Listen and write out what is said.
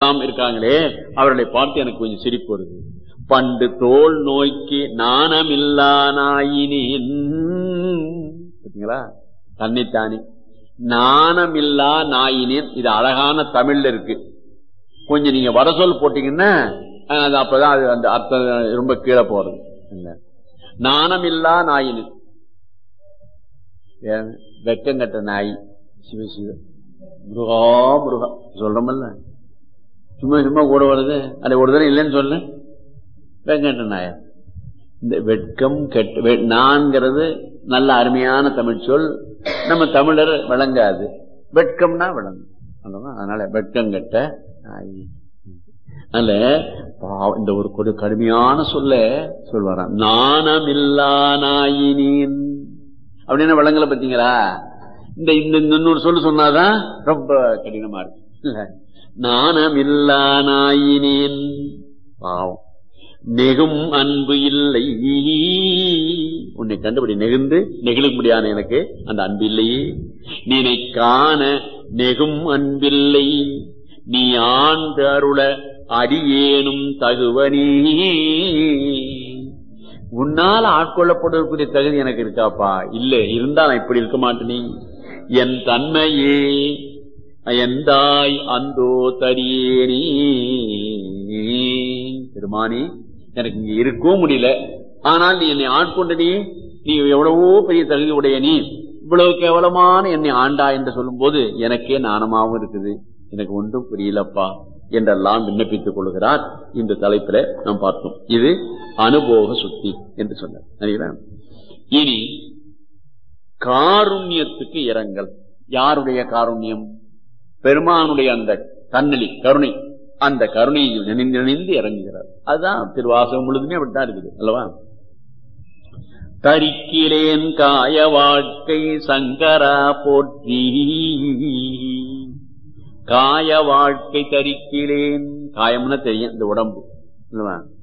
எல்லாம் இருக்காங்களே அவர்களை பார்த்து எனக்கு கொஞ்சம் சிரிப்பு வருது பண்டு தோல் நோய்க்கு நாணமில்லா நாயினேன் பார்த்தீங்களா தன்னைத்தானே நாணமில்லா நாயினேன் இது அழகான தமிழ்ல இருக்கு கொஞ்சம் நீங்க வட சொல் போட்டீங்கன்னா அஹ், அது அப்பதான் அது அந்த அர்த்தம் ரொம்ப கீழே போறது இல்ல நாணமில்லா நாயினேன் ஏன், வெக்கங்கட்ட நாய் சிவ சிவ முருகா முருகா சொல்றமல்ல சும்மா சும்மா கூட வருது அது ஒரு தடவை இல்லைன்னு சொல்லு வெங்கட்ட நாயா இந்த வெட்கம் கெட்ட வெ- நான்கிறது நல்ல அருமையான தமிழ் சொல் நம்ம தமிழர் விளங்காது வெட்கம்னா விளங்கும் அல்லவா? அதனால வெட்கம் கெட்ட நாய் அதனால பாவம், இந்த ஒரு கொடு கடுமையான சொல்ல சொல்வாராம் நாணமில்லா நாயினேன் அப்படின்னு விளங்கல பாத்தீங்களா இந்த இந்த இந்த இன்னொரு சொல்லு சொன்னாதான் ரொம்ப கடினமா இருக்கு இல்ல நாணமில்லா நாயினேன் பாவம் நெகும் அன்பு இல்லை உன்னை கண்டுபிடி நெகிழ்ந்து நெகிழ முடியாது எனக்கு அந்த அன்பு இல்லையே நீனை காண நெகும் அன்பில்லை நீ ஆண்டு அருள அடியேனும் தகுவனே உன்னால் ஆட்கொள்ளப்படுவதற்குரிய தகுதி எனக்கு இருக்காப்பா இல்ல இருந்தா நான் இப்படி இருக்க மாட்டேனே என் தன்மையே எந்தாய் அந்தோ தரியேனே பெருமானி எனக்கு இங்க இருக்கவும் முடியல ஆனால் நீ என்னை ஆட்கொண்ட நீ நீ எவ்வளவோ பெரிய தகுதி உடைய நீ இவ்வளவு கேவலமான என்னை ஆண்டா என்று சொல்லும் போது எனக்கே நாணமாவும் இருக்குது எனக்கு ஒன்றும் புரியலப்பா என்றெல்லாம் விண்ணப்பித்துக் கொள்கிறார் இந்த தலைப்பில நாம் பார்த்தோம் இது அனுபோக சுத்தி என்று சொன்னார் சரிங்களா? இனி காருண்யத்துக்கு இரங்கல் யாருடைய காருண்யம் பெருமானுடைய அந்த கண்ணலி கருணை அந்த கருணையை நினைந்து நினைந்து இறங்குகிறார் அதுதான் திருவாசகம் முழுதுமே அப்படித்தான் இருக்குது அல்லவா தரிக்கிலேன் காய வாழ்க்கை சங்கரா போற்றி காய வாழ்க்கை தரிக்கிலேன் காயம்னா தெரியும் இந்த உடம்பு இல்லவா